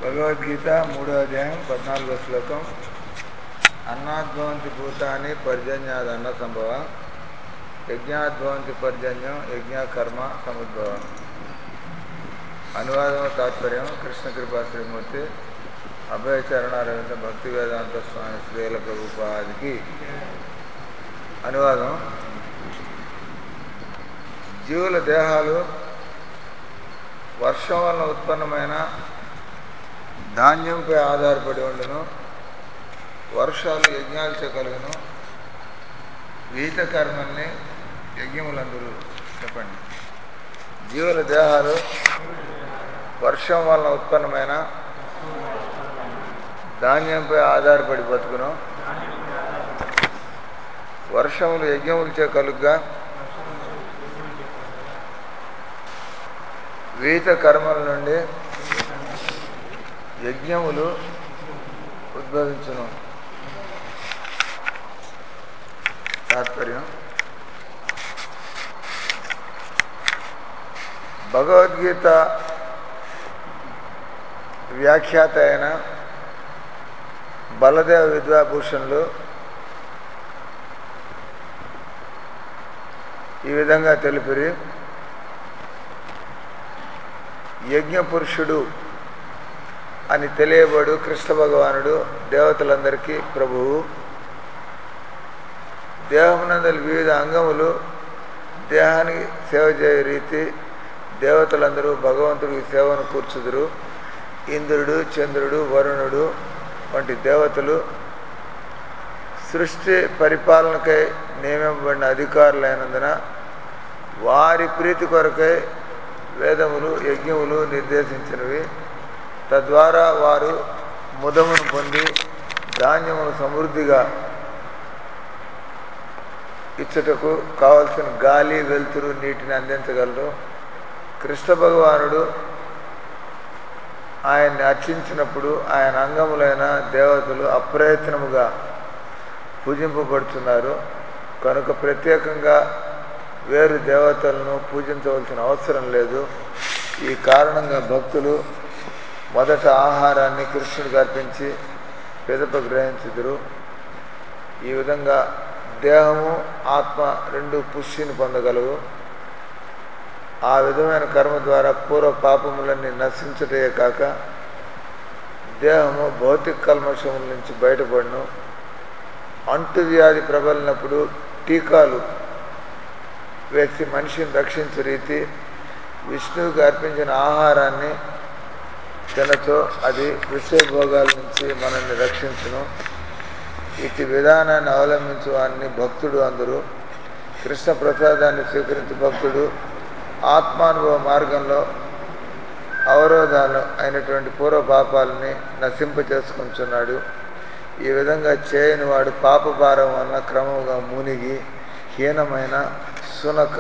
భగవద్గీత మూడో అధ్యాయం పద్నాలుగో శ్లోకం అన్నాద్భవంతి భూతాన్ని పర్జన్యాద్ అన్న సంభవ యజ్ఞాద్భవంతి పర్జన్యం యజ్ఞ కర్మ సముద్భవ అనువాదం తాత్పర్యం కృష్ణ కృపా శ్రీమూర్తి అభయచరణారవింద భక్తి వేదాంత స్వామి శ్రీల ప్రభుపాదికి అనువాదం జీవుల దేహాలు వర్షం వలన ఉత్పన్నమైన ధాన్యంపై ఆధారపడి ఉండును వర్షాలు యజ్ఞాలచే కలుగును విహిత కర్మల్ని యజ్ఞములందరూ చెప్పండి జీవుల దేహాలు వర్షం వలన ఉత్పన్నమైన ధాన్యంపై ఆధారపడి బతుకును వర్షములు యజ్ఞములచే కలుగ్గా విహిత కర్మల నుండి యజ్ఞములు ఉద్భవించును తాత్పర్యం భగవద్గీత వ్యాఖ్యాత అయిన బలదేవ విద్వాభూషణులు ఈ విధంగా తెలిపిరి యజ్ఞ పురుషుడు అని తెలియబడు కృష్ణ భగవానుడు దేవతలందరికీ ప్రభువు దేహమునందలి వివిధ అంగములు దేహానికి సేవ చేయ రీతి దేవతలందరూ భగవంతుడికి సేవను కూర్చుదురు ఇంద్రుడు చంద్రుడు వరుణుడు వంటి దేవతలు సృష్టి పరిపాలనకై నియమింపబడిన అధికారులైనందున వారి ప్రీతి కొరకై వేదములు యజ్ఞములు నిర్దేశించినవి తద్వారా వారు ముదమును పొంది ధాన్యమును సమృద్ధిగా ఇచ్చటకు కావలసిన గాలి వెలుతురు నీటిని అందించగలరు కృష్ణ భగవానుడు ఆయన్ని అర్చించినప్పుడు ఆయన అంగములైన దేవతలు అప్రయత్నముగా పూజింపబడుతున్నారు కనుక ప్రత్యేకంగా వేరు దేవతలను పూజించవలసిన అవసరం లేదు ఈ కారణంగా భక్తులు మొదట ఆహారాన్ని కృష్ణుడికి అర్పించి పెదప గ్రహించుదురు ఈ విధంగా దేహము ఆత్మ రెండు పుష్టిని పొందగలవు ఆ విధమైన కర్మ ద్వారా పూర్వ పాపములన్నీ నశించటే కాక దేహము భౌతిక కల్మషముల నుంచి బయటపడను అంటు వ్యాధి ప్రబలినప్పుడు టీకాలు వేసి మనిషిని రక్షించే రీతి విష్ణువుకి అర్పించిన ఆహారాన్ని తినచో అది విషయభోగాల నుంచి మనల్ని రక్షించును ఇటు విధానాన్ని అవలంబించు వారిని భక్తుడు అందరూ కృష్ణ ప్రసాదాన్ని స్వీకరించి భక్తుడు ఆత్మానుభవ మార్గంలో అవరోధాలు అయినటువంటి పూర్వ పాపాలని నశింప చేసుకుంటున్నాడు ఈ విధంగా చేయని వాడు పాప భారం వలన క్రమముగా మునిగి హీనమైన సునక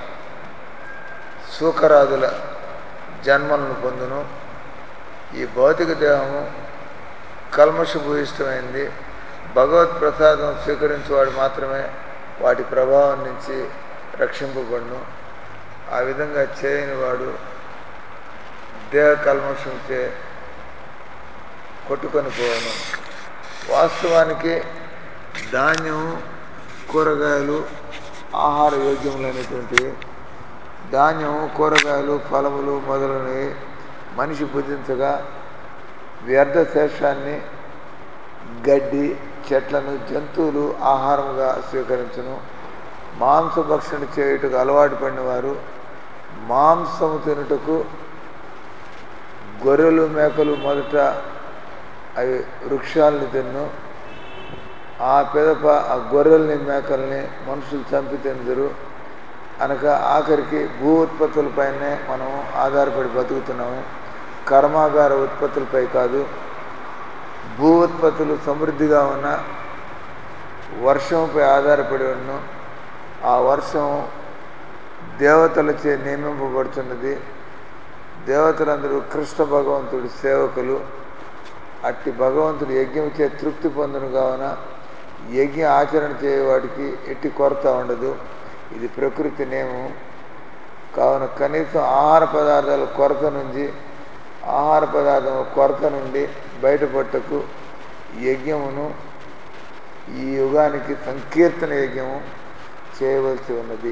సూకరాదుల జన్మలను పొందును ఈ భౌతిక దేహము కల్మషభూయిష్టమైంది భగవత్ ప్రసాదం స్వీకరించేవాడు మాత్రమే వాటి ప్రభావం నుంచి రక్షింపబడును ఆ విధంగా చేయని వాడు దేహ కల్మషంచే కొట్టుకొని పోవను వాస్తవానికి ధాన్యము కూరగాయలు ఆహార యోగ్యములైనటువంటివి ధాన్యము కూరగాయలు ఫలములు మొదలైనవి మనిషి భుజించగా వ్యర్థ శేషాన్ని గడ్డి చెట్లను జంతువులు ఆహారముగా స్వీకరించును మాంసభక్షణ చేయుటకు అలవాటు పడిన వారు మాంసము తినుటకు గొర్రెలు మేకలు మొదట అవి వృక్షాలని తిన్ను ఆ పిదప ఆ గొర్రెల్ని మేకల్ని మనుషులు చంపి తిందరు అనక ఆఖరికి భూ ఉత్పత్తులపైనే మనం ఆధారపడి బతుకుతున్నాము కర్మాగార ఉత్పత్తులపై కాదు భూ ఉత్పత్తులు సమృద్ధిగా ఉన్న వర్షంపై ఆధారపడి ఉన్ను ఆ వర్షం దేవతలచే నియమింపబడుతున్నది దేవతలందరూ కృష్ణ భగవంతుడి సేవకులు అట్టి భగవంతుడు యజ్ఞం చే తృప్తి పొందును కావున యజ్ఞ ఆచరణ చేయవాడికి ఎట్టి కొరత ఉండదు ఇది ప్రకృతి నియమం కావున కనీసం ఆహార పదార్థాల కొరత నుంచి ఆహార పదార్థం కొరత నుండి బయటపట్టుకు యజ్ఞమును ఈ యుగానికి సంకీర్తన యజ్ఞము చేయవలసి ఉన్నది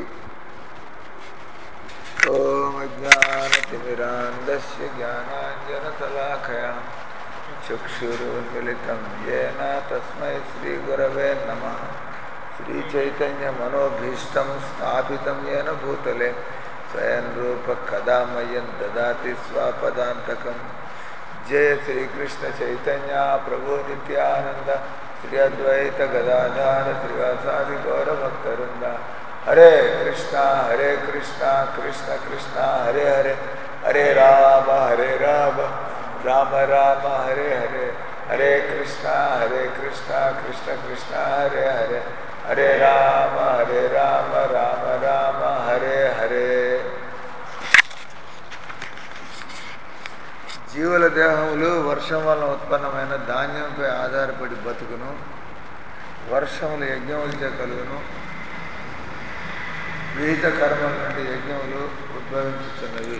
ఓం జ్ఞానతిమిరాంధస్య జ్ఞానాంజనశలాఖయా చక్షురున్మిళితం ఏన తస్మై శ్రీగురవే నమ శ్రీచైతన్యమనోభీష్టం స్థాపితం ఏన భూతలే స్వయం రూప కదా మయ్యం దదాతి స్వపదాంతకం జయ శ్రీకృష్ణ చైతన్య ప్రభు నిత్యానంద శ్రీ అద్వైత గదాధార శ్రీవాసాది గౌరభక్తరుంద హరే కృష్ణ హరే కృష్ణ కృష్ణ కృష్ణ హరే హరే హరే రామ హరే రామ రామ రామ హరే హరే హరే కృష్ణ హరే కృష్ణ కృష్ణ కృష్ణ హరే హరే హరే రామ హరే రామ రామ రామ హరే హరే జీవుల దేహములు వర్షం వలన ఉత్పన్నమైన ధాన్యంపై ఆధారపడి బతుకును వర్షములు యజ్ఞములచే కలుగును విహిత కర్మల నుండి యజ్ఞములు ఉద్భవించుతున్నవి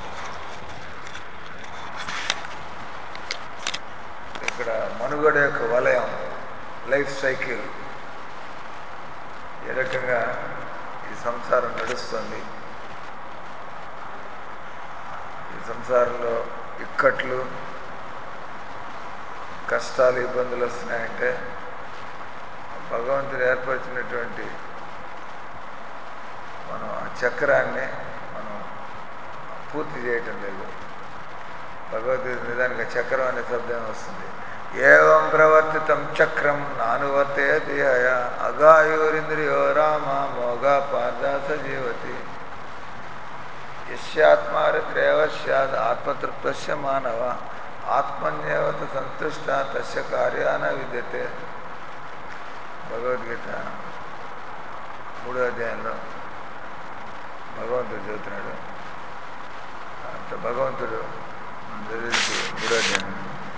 ఇక్కడ మనుగడ యొక్క వలయం లైఫ్ సైకిల్ ఏ రకంగా ఈ సంసారం నడుస్తుంది ఈ సంసారంలో ఇక్కట్లు కష్టాలు ఇబ్బందులు వస్తున్నాయంటే భగవంతుడు ఏర్పరిచినటువంటి మనం ఆ చక్రాన్ని మనం పూర్తి చేయటం లేదు భగవద్గీత నిజానికి చక్రం అనే శబ్దం వస్తుంది ఏవం ప్రవర్తితం చక్రం నానువర్తే దేహయ అగాయోరింద్రియో రామ మోగా పాదాస జీవతి యస్యాత్మారిత్రేవ స్యాద్ ఆత్మతృప్తస్య మానవ ఆత్మన్యేవత సంతుష్ట తస్య కార్యాన విద్యతే భగవద్గీత మూడో అధ్యాయంలో భగవంతుడు చెబుతున్నాడు అంత భగవంతుడు చదివించి మూడో అధ్యాయం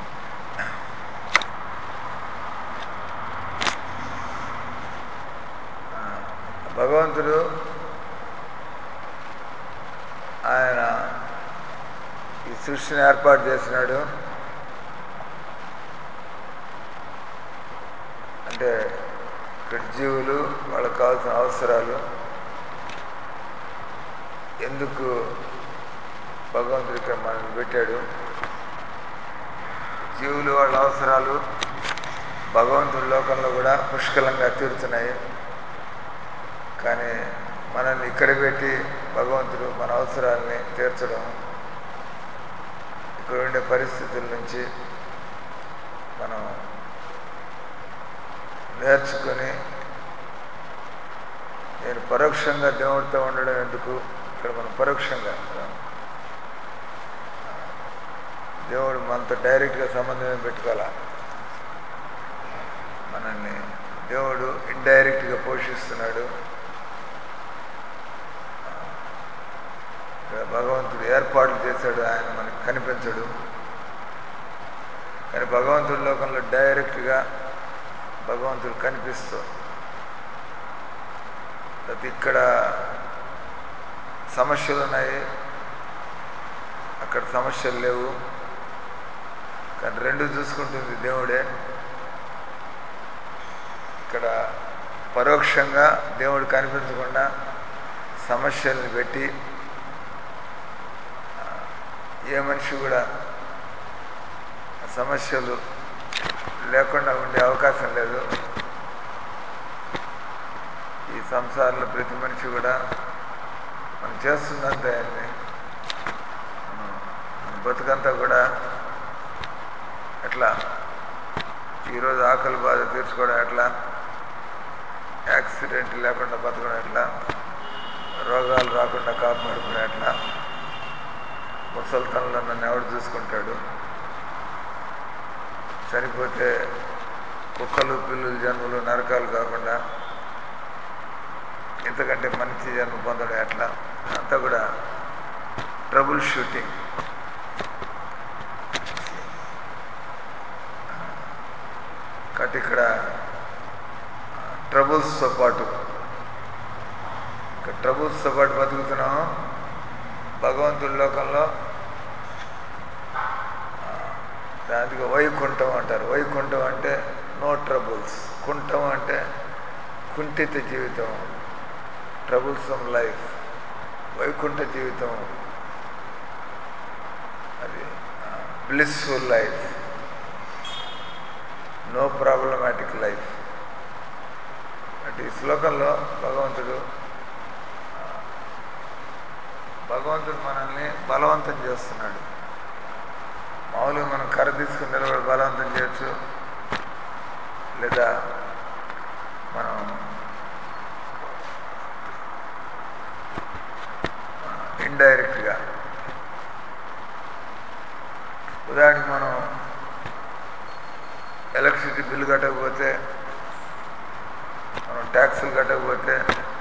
భగవంతుడు ఆయన ఈ సృష్టిని ఏర్పాటు చేసినాడు అంటే ఇక్కడ జీవులు వాళ్ళకి కావాల్సిన అవసరాలు ఎందుకు భగవంతుడు ఇక్కడ మనల్ని పెట్టాడు జీవులు వాళ్ళ అవసరాలు భగవంతుడి లోకంలో కూడా పుష్కలంగా తీరుతున్నాయి కానీ మనల్ని ఇక్కడ పెట్టి భగవంతుడు మన అవసరాలని తీర్చడం ఇక్కడ ఉండే పరిస్థితుల నుంచి మనం నేర్చుకొని నేను పరోక్షంగా దేవుడితో ఉండడం ఎందుకు ఇక్కడ మనం పరోక్షంగా దేవుడు మనతో డైరెక్ట్గా సంబంధం ఏం పెట్టుకోవాలా మనల్ని దేవుడు ఇండైరెక్ట్గా పోషిస్తున్నాడు ఇక్కడ భగవంతుడు ఏర్పాట్లు చేశాడు ఆయన మనకు కనిపించడు కానీ భగవంతుడి లోకంలో డైరెక్ట్గా భగవంతుడు కనిపిస్తూ ప్రతి ఇక్కడ సమస్యలు ఉన్నాయి అక్కడ సమస్యలు లేవు కానీ రెండు చూసుకుంటుంది దేవుడే ఇక్కడ పరోక్షంగా దేవుడు కనిపించకుండా సమస్యల్ని పెట్టి ఏ మనిషి కూడా సమస్యలు లేకుండా ఉండే అవకాశం లేదు ఈ సంసారంలో ప్రతి మనిషి కూడా మనం చేస్తున్నంత ఆయన్ని మనం మన బతుకంతా కూడా ఎట్లా ఈరోజు ఆకలి బాధ తీర్చుకోవడం ఎట్లా యాక్సిడెంట్ లేకుండా బతకడం ఎట్లా రోగాలు రాకుండా కాపాడుకోవడం ఎట్లా ముసల్తనంలో నన్ను ఎవడు చూసుకుంటాడు చనిపోతే కుక్కలు పిల్లులు జన్మలు నరకాలు కాకుండా ఇంతకంటే మంచి జన్మ పొందడం ఎట్లా అంతా కూడా ట్రబుల్ షూటింగ్ కాబట్టి ఇక్కడ ట్రబుల్స్తో పాటు ఇక్కడ ట్రబుల్స్తో పాటు బతుకుతున్నాం భగవంతుడి లోకంలో దానికి వైకుంఠం అంటారు వైకుంఠం అంటే నో ట్రబుల్స్ కుంఠం అంటే కుంఠిత జీవితం ట్రబుల్సమ్ లైఫ్ వైకుంఠ జీవితం అది blissful life no problematic life అంటే ఈ శ్లోకంలో భగవంతుడు ఆ, భగవంతుడు మనల్ని బలవంతం చేస్తున్నాడు మామూలుగా మనం కర్ర తీసుకుని నిలబడి బలవంతం చేయొచ్చు లేదా మనం ఇండైరెక్ట్గా ఉదాహరణకి మనం ఎలక్ట్రిసిటీ బిల్లు కట్టకపోతే మనం ట్యాక్సులు కట్టకపోతే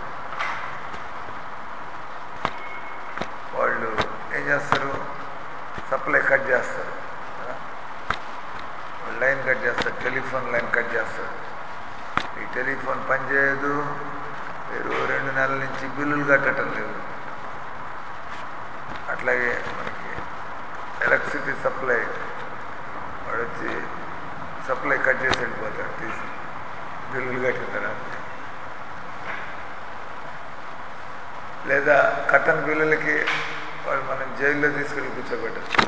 వాళ్ళు ఏం చేస్తారు సప్లై కట్ చేస్తారు కదా వాళ్ళు లైన్ కట్ చేస్తారు టెలిఫోన్ లైన్ కట్ చేస్తారు ఈ టెలిఫోన్ పనిచేయదు మీరు రెండు నెలల నుంచి బిల్లులు కట్టడం లేదు అట్లాగే మనకి ఎలక్ట్రిసిటీ సప్లై వాడు వచ్చి సప్లై కట్ చేసి వెళ్ళిపోతారు తీసి బిల్లులు కట్టిన తర్వాత లేదా కట్టని బిల్లులకి వాళ్ళు మనం జైల్లో తీసుకెళ్ళి కూర్చోబెట్టచ్చు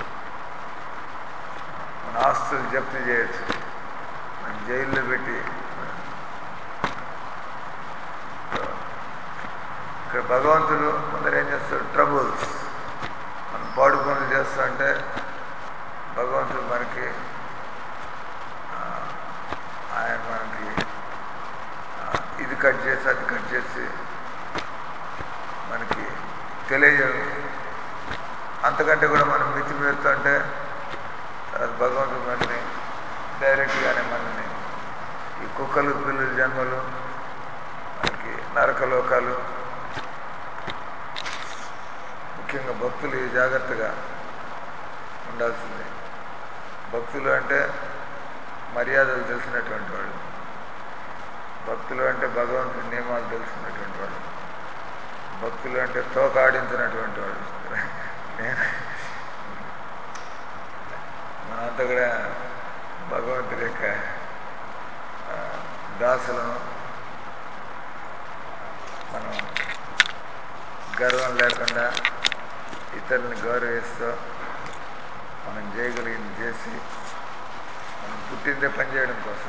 మన ఆస్తులు జప్తు చేయొచ్చు మనం జైల్లో పెట్టి ఇక్కడ భగవంతుడు ముందర ఏం చేస్తాడు ట్రబుల్స్ మనం పాడు పనులు చేస్తా అంటే భగవంతుడు మనకి ఆ, ఆయన మనకి ఆ, ఇది కట్ చేసి అది కట్ చేసి మనకి తెలియజేయడం అంతకంటే కూడా మనం మితిమీరుతూ అంటే తర్వాత భగవంతుడు మనని డైరెక్ట్గానే మనని ఈ కుక్కలు పిల్లుల జన్మలు మనకి నరకలోకాలు ముఖ్యంగా భక్తులు ఈ జాగ్రత్తగా ఉండాల్సింది భక్తులు అంటే మర్యాదలు తెలిసినటువంటి వాళ్ళు భక్తులు అంటే భగవంతుడి నియమాలు తెలిసినటువంటి వాళ్ళు భక్తులు అంటే తోకాడించినటువంటి వాళ్ళు నేను మనంతా కూడా భగవంతుడి యొక్క ఆ, దాసులను మనం గర్వం లేకుండా ఇతరులను గౌరవిస్తూ మనం చేయగలిగింది చేసి మనం పుట్టిందే పని చేయడం కోసం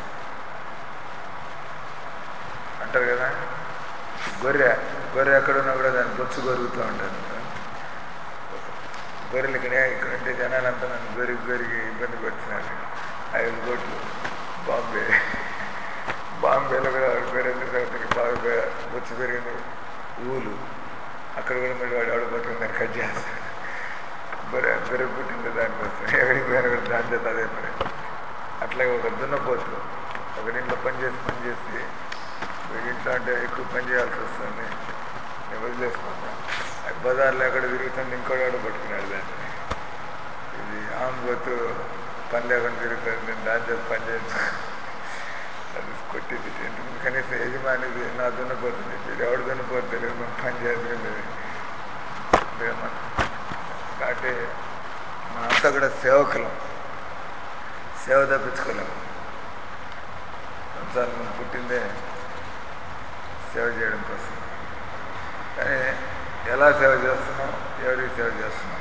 అంటారు కదా గొర్రె గొర్రె ఎక్కడున్నా కూడా దాన్ని బొచ్చు గొరుగుతూ ఉంటారు గొర్రెలు ఇక్కడ ఇక్కడ ఉంటే జనాలంతా నన్ను గొరికి గొరికి ఇబ్బంది పెడుతున్నారు ఐదు కోట్లు బాంబే బాంబేలో కూడా వాడు గొర్రెలు సంగతికి బాగా పె- బొచ్చు పెరిగింది ఊలు అక్కడ కూడా మరి వాడు ఎవడ పట్టుకుని కట్ చేస్తాడు గొర్రె గొర్రె పుట్టింది దానికోసం ఎక్కడికి పోయినా కూడా దాని చేత అదే పని అట్లాగే ఒక దున్నపోతు ఒకరింట్లో పని చేసి పని చేసి వీడింట్లో అంటే ఎక్కువ పని చేయాల్సి వస్తుంది నేను వదిలేసుకుంటా అది బజార్లో ఎక్కడ తిరుగుతుంది ఇంకోటి కూడా పట్టుకున్నాడు దాన్ని ఇది ఆంబోతు పని లేకుండా తిరుగుతుంది నేను దాని చేత పని చేయొచ్చు అది కొట్టింది ఎందుకంటే కనీసం యజమానిది నా దున్నపోతుంది ఇది ఎవడు దున్నపోతుంది తెలియదు మనం పని చేసుకునేది అంటే మన- కాబట్టి మనంతా కూడా సేవకులం సేవ తప్పించుకోలేము సంసారం మనం పుట్టిందే సేవ చేయడం కోసం కానీ ఎలా సేవ చేస్తున్నాం ఎవరికి సేవ చేస్తున్నాం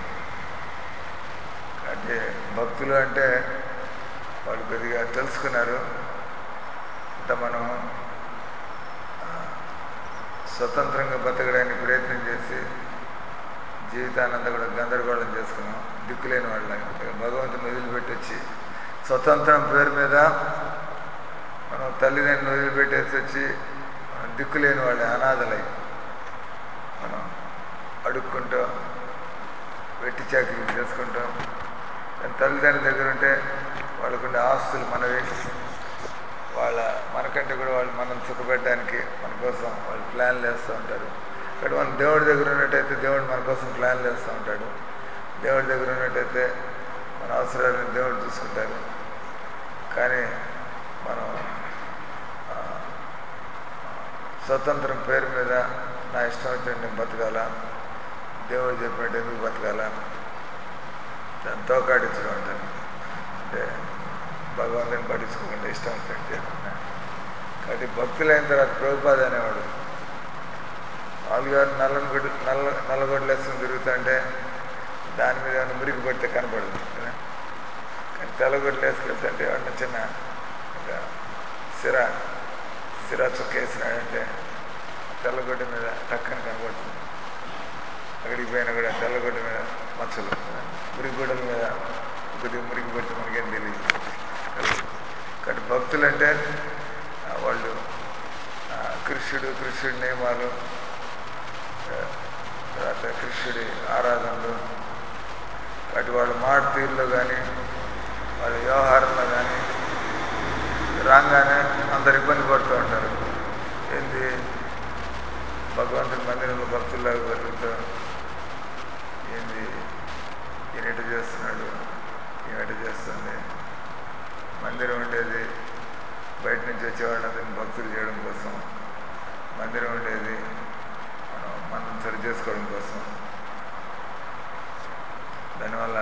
అంటే భక్తులు అంటే వాళ్ళు కొద్దిగా తెలుసుకున్నారు అంత మనం ఆ, స్వతంత్రంగా బతకడానికి ప్రయత్నం చేసి జీవితాన్ని అంతా కూడా గందరగోళం చేసుకున్నాం దిక్కులేని వాళ్ళ భగవంతుని వదిలిపెట్టి వచ్చి స్వతంత్రం పేరు మీద మనం తల్లిదండ్రులు వదిలిపెట్టేసి వచ్చి మనం దిక్కులేని వాళ్ళే అనాథలై మనం అడుక్కుంటూ వెట్టి చాకరీలు చేసుకుంటాం కానీ తల్లిదండ్రుల దగ్గర ఉంటే వాళ్ళకుండే ఆస్తులు మనవి వాళ్ళ మనకంటే కూడా వాళ్ళు మనం సుఖపెట్టడానికి మన కోసం వాళ్ళు ప్లాన్లు వేస్తూ ఉంటారు ఇక్కడ మనం దేవుడి దగ్గర ఉన్నట్టయితే దేవుడు మన కోసం ప్లాన్లు వేస్తూ ఉంటాడు దేవుడి దగ్గర ఉన్నట్టయితే మన అవసరాలను దేవుడు చూసుకుంటారు కానీ మనం ఆ, స్వతంత్రం పేరు మీద నా ఇష్టం వచ్చినట్టు నేను బతకాల దేవుడు చెప్పినట్టు ఎందుకు బతకాల దాన్ని తోకాడించడం అంటారు అంటే భగవంతుని పట్టించుకోకుండా ఇష్టం వచ్చినట్టు చేయకుండా కాబట్టి భక్తులైన తర్వాత ప్రభుపాద అనేవాడు మామూలుగా నల్లని గుడ్డు నల్ల నల్లగొడ్లు వేసుకుని తిరుగుతుంటే దాని మీద ఏమైనా మురికి పడితే కనపడదు కదా కానీ తెల్లగొడ్లు వేసుకెళ్తుంటే ఏమన్నా చిన్న ఒక సిర సిర చుక్క వేసినాడంటే తెల్లగొడ్డ మీద టక్కని కనబడుతుంది అక్కడికి పోయినా కూడా తెల్లగొడ్డ మీద మచ్చలు మురికి గుడ్డల మీద కొద్దిగా మురికి పడితే మనకేం తెలియదు కాబట్టి భక్తులు అంటే ఆ, వాళ్ళు ఆ, కృష్ణుడు కృష్ణుడి నియమాలు ఆ, తర్వాత కృష్ణుడి ఆరాధనలు వాటి వాళ్ళ మాట తీరులో కానీ వాళ్ళ వ్యవహారంలో కానీ రాగానే అందరు ఇబ్బంది పడుతూ ఉంటారు ఏంది భగవంతుడి మందిరంలో భక్తుల్లాగా బతుకుతూ ఏంది ఈయన ఎటు చేస్తున్నాడు ఈమె ఎటు చేస్తుంది మందిరం ఉండేది బయట నుంచి వచ్చేవాళ్ళందరినీ భక్తులు చేయడం కోసం మందిరం ఉండేది మనం మనం సరి చేసుకోవడం కోసం దానివల్ల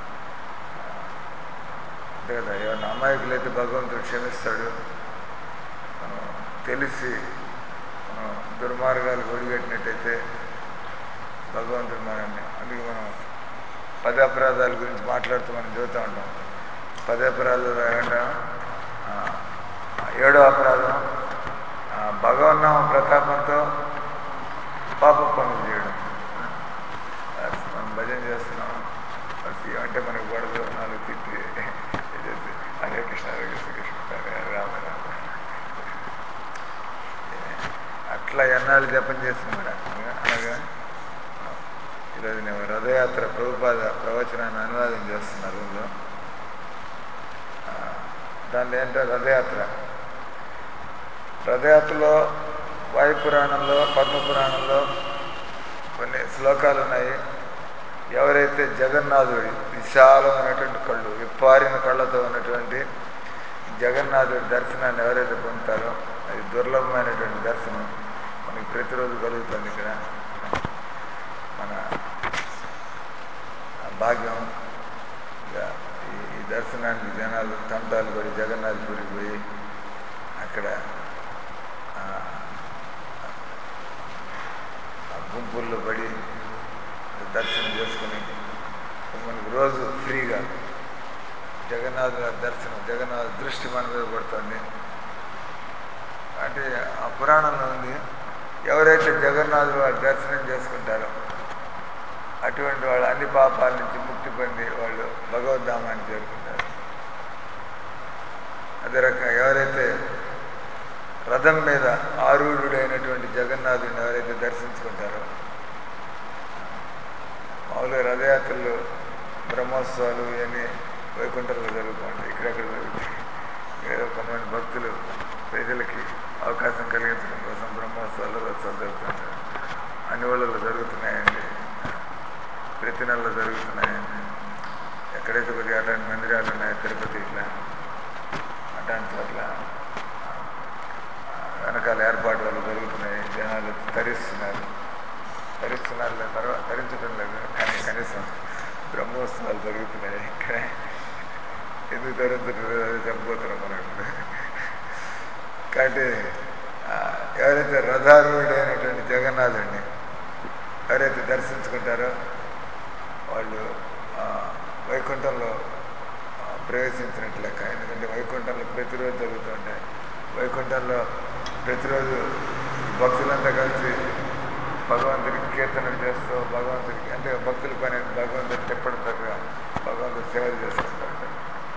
అంతే కదా ఎవరిని అమాయకులైతే భగవంతుడు క్షమిస్తాడు మనం తెలిసి మనం దుర్మార్గాలు ఒడిగట్టినట్టయితే భగవంతుడు మనల్ని అందుకే మనం పది అపరాధాల గురించి మాట్లాడుతూ మనం చదువుతూ ఉంటాం పది అపరాధాలు ఏమంటాం ఆ, ఏడో అపరాధం ఆ, భగవన్నామ ప్రతాపంతో పాప పనులు చేయడం అది మనం భజన చేస్తున్నాం అది ఏమంటే మనకు పడదు నాలుగు తిట్టి చేసి హరే కృష్ణ హరే కృష్ణ కృష్ణ హరే హరే రామ రామ అట్లా ఎన్నాళ్ళు జపం చేస్తున్నాడు అలాగా ఈరోజు నేను రథయాత్ర ప్రభుపాద ప్రవచనాన్ని అనువాదం చేస్తున్నా రూమ్లో ఆ, దానిలో ఏంటో రథయాత్ర రథయాత్రలో వాయుపురాణంలో పద్మపురాణంలో కొన్ని శ్లోకాలు ఉన్నాయి ఎవరైతే జగన్నాథుడి విశాలమైనటువంటి కళ్ళు విప్పారిన కళ్ళతో ఉన్నటువంటి జగన్నాథుడి దర్శనాన్ని ఎవరైతే పొందుతారో అది దుర్లభమైనటువంటి దర్శనం మనకి ప్రతిరోజు కలుగుతుంది ఇక్కడ మన భాగ్యం ఇక ఈ ఈ దర్శనానికి జనాలు తంటాలు పడి జగన్నాథపురికి పోయి అక్కడ ఆ, ఆ గుంపుల్లో పడి దర్శనం చేసుకుని మనకు రోజు ఫ్రీగా జగన్నాథ దర్శనం జగన్నాథ దృష్టి మన మీద పడుతుంది అంటే ఆ పురాణంలో ఉంది ఎవరైతే జగన్నాథుడు వారి దర్శనం చేసుకుంటారో అటువంటి వాళ్ళు అన్ని పాపాల నుంచి ముక్తి పొంది వాళ్ళు భగవద్ధామాన్ని చేరుకుంటారు అదే రకంగా ఎవరైతే రథం మీద ఆరూఢుడైనటువంటి జగన్నాథుడిని ఎవరైతే దర్శించుకుంటారో మామూలుగా రథయాత్రలు బ్రహ్మోత్సవాలు ఇవన్నీ వైకుంఠంలో జరుగుతూ ఉంటాయి ఇక్కడెక్కడ జరుగుతాయి ఏదో కొంతమంది భక్తులు ప్రజలకి అవకాశం కలిగించడం కోసం బ్రహ్మోత్సవాలు రథోత్సవాలు జరుగుతుంటాయి అన్ని ఊళ్ళలో జరుగుతున్నాయండి ప్రతి నెలలో జరుగుతున్నాయండి ఎక్కడైతే కొద్దిగా అట్లాంటి మందిరాలు ఉన్నాయో తిరుపతి ఇట్లా అట్లాంటి చోట్ల ఆ, వెనకాల ఏర్పాటు వల్ల జరుగుతున్నాయి జనాలు తరిస్తున్నారు తరిస్తున్నారు లే, తర్వాత తరించడం లేదు కానీ కనీసం బ్రహ్మోత్సవాలు జరుగుతున్నాయి ఇక్కడ ఎందుకు తరించడం లేదు అది చెప్పబోతున్నాం మనం ఇప్పుడు కాబట్టి ఆ, ఎవరైతే రథారూఢైనటువంటి జగన్నాథుడిని ఎవరైతే దర్శించుకుంటారో వాళ్ళు ఆ, వైకుంఠంలో ఆ, ప్రవేశించినట్లు లెక్క ఎందుకంటే వైకుంఠంలో ప్రతిరోజు జరుగుతూ ఉంటాయి వైకుంఠంలో ప్రతిరోజు భక్తులంతా కలిసి భగవంతుడికి కీర్తనలు చేస్తూ భగవంతుడికి అంటే భక్తుల పని భగవంతుడిని తిప్పడం చక్కగా భగవంతుడి సేవలు చేసుకుంటూ ఉంటారు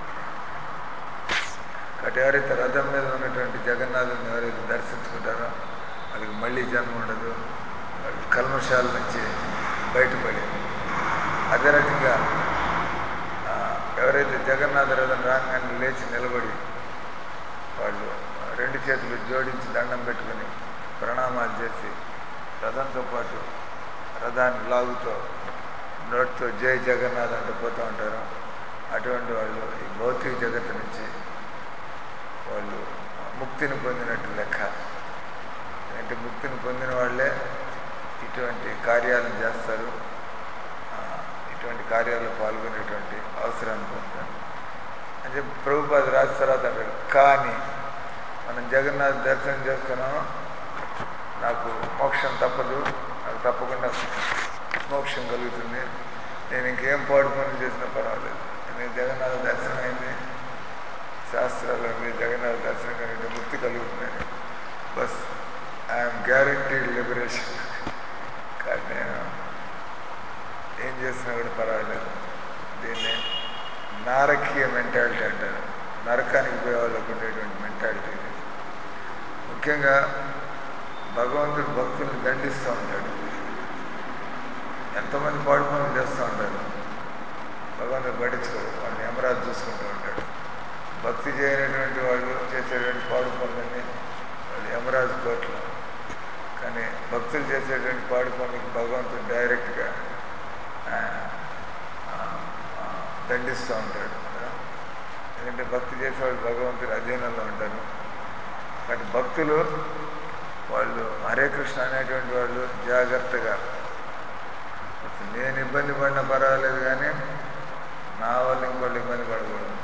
కాబట్టి ఎవరైతే రథం మీద ఉన్నటువంటి జగన్నాథుని ఎవరైతే దర్శించుకుంటారో వాళ్ళకి మళ్ళీ జన్మ ఉండదు వాళ్ళు కల్మషాల నుంచి బయటపడి అదే రకంగా ఆ, ఎవరైతే జగన్నాథ రథం రాగానే లేచి నిలబడి వాళ్ళు రెండు చేతులు జోడించి దండం పెట్టుకుని ప్రణామాలు చేసి రథంతో పాటు రథాన్ని లాగుతో నోటితో జై జగన్నాథ్ అంటూ పోతూ ఉంటారు అటువంటి వాళ్ళు ఈ భౌతిక జగత్తు నుంచి వాళ్ళు ముక్తిని పొందినట్టు లెక్క అంటే ముక్తిని పొందిన వాళ్ళే ఇటువంటి కార్యాలను చేస్తారు ఆ, ఇటువంటి కార్యాల్లో పాల్గొనేటువంటి అవసరాన్ని పొందుతారు అని చెప్పి ప్రభుపాద రాసిన తర్వాత అంటాడు కానీ మనం జగన్నాథ్ దర్శనం చేసుకున్నాం నాకు మోక్షం తప్పదు నాకు తప్పకుండా మోక్షం కలుగుతుంది నేను ఇంకేం పాడు పనులు చేసినా పర్వాలేదు నేను జగన్నాథ దర్శనం అయింది శాస్త్రాలు ఉంది జగన్నాథ దర్శనం కలిగితే ముక్తి కలుగుతుందని బస్ ఐఎమ్ గ్యారంటీడ్ లిబరేషన్ కానీ నేను ఏం చేసినా కూడా పర్వాలేదు దీన్ని నారకీయ మెంటాలిటీ అంటారు నరకానికి పోయే వాళ్ళకు ఉండేటువంటి మెంటాలిటీ ఇది. ముఖ్యంగా భగవంతుడు భక్తుల్ని దండిస్తూ ఉంటాడు ఎంతమంది పాడు పనులు చేస్తూ ఉంటారు భగవంతుడు పట్టించుకోడు వాళ్ళని యమరాజు చూసుకుంటూ ఉంటాడు భక్తి చేయనటువంటి వాళ్ళు చేసేటువంటి పాడు పనులన్నీ వాళ్ళు యమరాజు కోట్లు కానీ భక్తులు చేసేటువంటి పాడు పనులకు భగవంతుడు డైరెక్ట్గా ఆ, ఆ, ఆ, దండిస్తూ ఉంటాడు కదా. ఎందుకంటే భక్తి చేసేవాళ్ళు భగవంతుడి అధీనంలో ఉంటారు కానీ భక్తులు వాళ్ళు హరే కృష్ణ అనేటువంటి వాళ్ళు జాగ్రత్తగా అసలు నేను ఇబ్బంది పడినా పర్వాలేదు కానీ నా వల్ల ఇంకోళ్ళు ఇబ్బంది పడకూడదు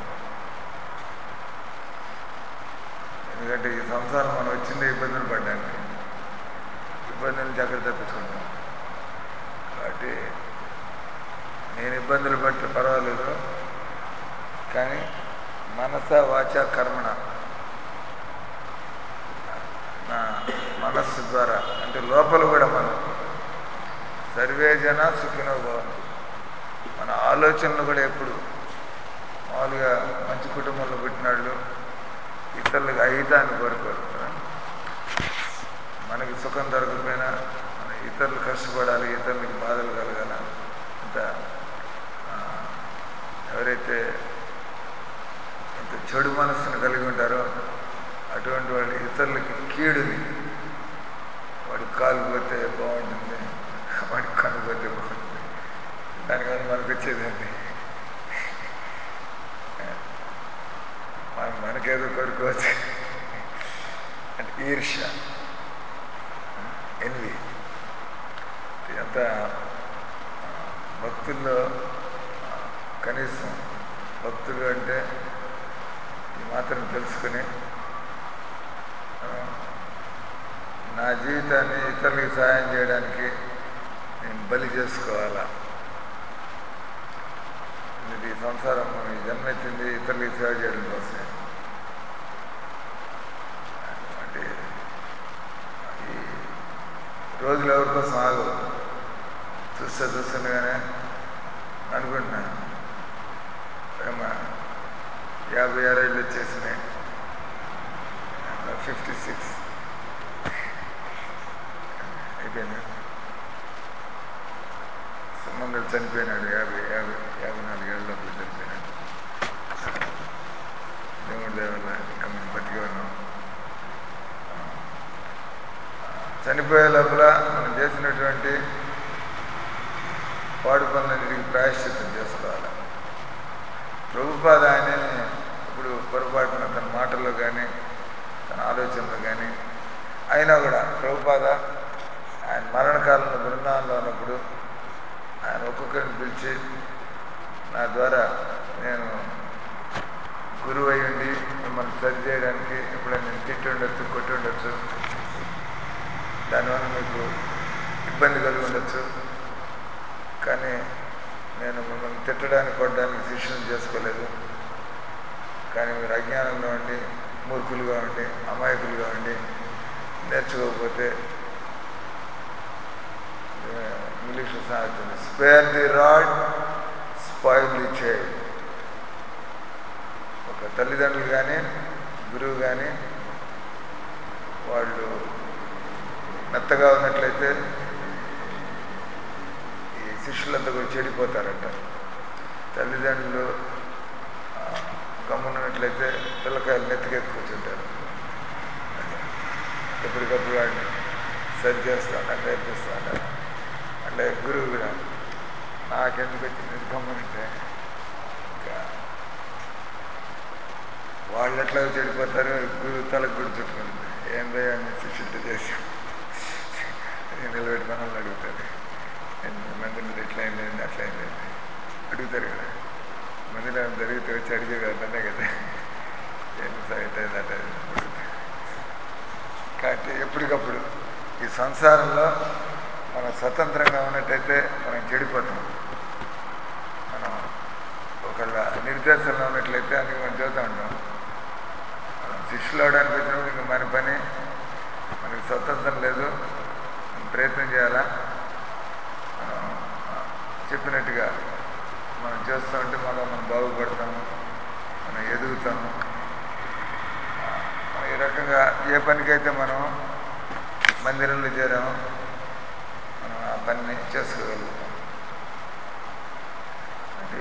ఎందుకంటే ఈ సంసారం మనం వచ్చిందే ఇబ్బందులు పడ్డానికి ఇబ్బందులు జాగ్రత్త తప్పించుకుంటాం కాబట్టి నేను ఇబ్బందులు పడితే పర్వాలేదు కానీ మనస వాచ కర్మణ నా మనస్సు ద్వారా అంటే లోపల కూడా మనం సర్వే జన సుఖినో భవంతు మన ఆలోచనలు కూడా ఎప్పుడు మామూలుగా మంచి కుటుంబంలో పుట్టినాళ్ళు ఇతరులకు అహితాన్ని కోరుకోరు కదా. మనకి సుఖం దొరకకపోయినా మన ఇతరులు కష్టపడాలి ఇతరులకు బాధలు కలగాల అంత ఆ, ఎవరైతే ఎంత చెడు మనస్సును కలిగి ఉంటారో అటువంటి వాళ్ళు ఇతరులకి కీడుని వాడికి కాలు పోతే బాగుంటుంది వాడికి కన్ను పోతే బాగుంటుంది దానివల్ల మనకు వచ్చేదండి మనం మనకేదో కోరుకోవచ్చు అంటే ఈర్ష్య ఎన్వి ఇదంతా ఆ, భక్తుల్లో ఆ, కనీసం భక్తులు అంటే ఈ మాత్రం తెలుసుకుని ఆ, నా జీవితాన్ని ఇతరులకు సహాయం చేయడానికి నేను బలి చేసుకోవాలా ఇది సంసారం మనం ఈ జన్మెత్తింది ఇతరులకు సేవ చేయడం కోసమే అంటే ఈ రోజులు ఎవరి కోసం ఆగవు చూస్తే చూస్తుండగానే అనుకుంటున్నాను ఏమా యాభై ఆరేళ్ళు వచ్చేసినాయి ఫిఫ్టీ సిక్స్ అయిపోయింది సుమంగళ చనిపోయినాడు యాభై యాభై యాభై నాలుగు ఏళ్ళప్పుడు చనిపోయినాడు దేవుడి దేవల్ల ఇంకా మేము బతికే ఉన్నాం చనిపోయే లోపల మనం చేసినటువంటి పాడు పనులన్నిటికీ ప్రాయశ్చిత్తం చేసుకోవాలి ప్రభుపాద ఆయన ఇప్పుడు పొరపాటున తన మాటల్లో కానీ తన ఆలోచనలో కానీ అయినా కూడా ప్రభుపాద ఆయన మరణకాలంలో బృందావనంలో ఉన్నప్పుడు ఆయన ఒక్కొక్కరిని పిలిచి నా ద్వారా నేను గురువు అయి ఉండి మిమ్మల్ని సరి చేయడానికి ఎప్పుడైనా నేను తిట్టి ఉండొచ్చు కొట్టి ఉండొచ్చు దానివల్ల మీకు ఇబ్బంది కలిగి ఉండొచ్చు కానీ నేను మిమ్మల్ని తిట్టడానికి కొట్టడానికి శిక్షణ చేసుకోలేదు కానీ మీరు అజ్ఞానంగా ఉండి మూర్ఖులుగా ఉండి అమాయకులుగా ఉండి నేర్చుకోకపోతే ఇంగ్లీష్ సాగుతుంది spare the rod spoil the child ఒక తల్లిదండ్రులు కానీ గురువు కానీ వాళ్ళు మెత్తగా ఉన్నట్లయితే ఈ శిష్యులంతా కూడా చెడిపోతారంట తల్లిదండ్రులు ఆ, గమ్మున్నట్లయితే పిల్లకాయలు నెత్తికెత్తి కూర్చుంటారు ఎప్పటికప్పుడు వాడిని సరి చేస్తూ ఉంటాను నేర్పిస్తూ ఉంటాను అంటే గురువు కూడా నాకెందుకు వచ్చింది గమ్మునంటే ఇంకా వాళ్ళు ఎట్లా చెడిపోతారు గురువు తలకు కూడా చుట్టుకుంటుంది ఏందో అని శిష్యుడితో చేసి నేను నిలబెట్టి మనల్ని అడుగుతారు మందిని ఎట్లయింది ఏంది, అట్లయింది ఏంది అడుగుతారు కదా మందిరం జరిగితే వచ్చి అడిగేది అట్లనే కదా ఏంటి సార్ ఎట్ అయిందట కాబట్టి ఎప్పటికప్పుడు ఈ సంసారంలో మనం స్వతంత్రంగా ఉన్నట్టయితే మనం చెడిపోతాం మనం ఒకళ్ళ నిర్దేశంలో ఉన్నట్లయితే అందుకే మనం చదువుతూ ఉంటాం మనం శిష్యులు అవడానికి వచ్చినప్పుడు ఇంక మన పని మనకి స్వతంత్రం లేదు మనం ప్రయత్నం చేయాలా మనం చెప్పినట్టుగా మనం చేస్తూ ఉంటే మళ్ళీ మనం బాగుపడతాము మనం ఎదుగుతాము మనం ఈ రకంగా ఏ పనికైతే మనం మందిరంలో చేరామో మనం ఆ పనిని చేసుకోగలుగుతాం అంటే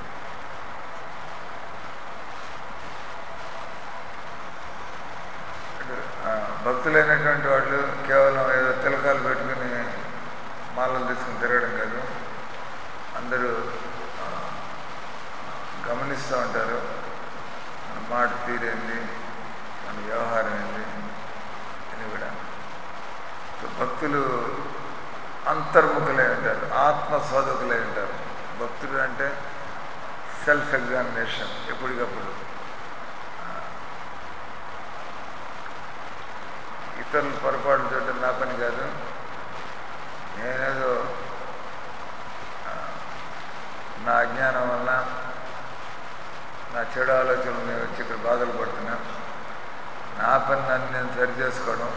ఆ, భక్తులైనటువంటి వాళ్ళు కేవలం ఏదో తిలకాలు పెట్టుకుని మాలలు తీసుకుని తిరగడం కాదు అందరూ ఆ, గమనిస్తూ ఉంటారు మన మాట తీరేంది మన వ్యవహారం ఏంది అని కూడా సో భక్తులు అంతర్ముఖులై ఉంటారు ఆత్మ శోధకులై ఉంటారు భక్తులు అంటే సెల్ఫ్ ఎగ్జామినేషన్ ఎప్పటికప్పుడు ఇతరులు పొరపాటు చూడటం నా పని కాదు నేనేదో ఆ, నా అజ్ఞానం వల్ల నా చెడు ఆలోచనలు నేను వచ్చి ఇక్కడ బాధలు పడుతున్నా నా పని నన్ను నేను సరి చేసుకోవడం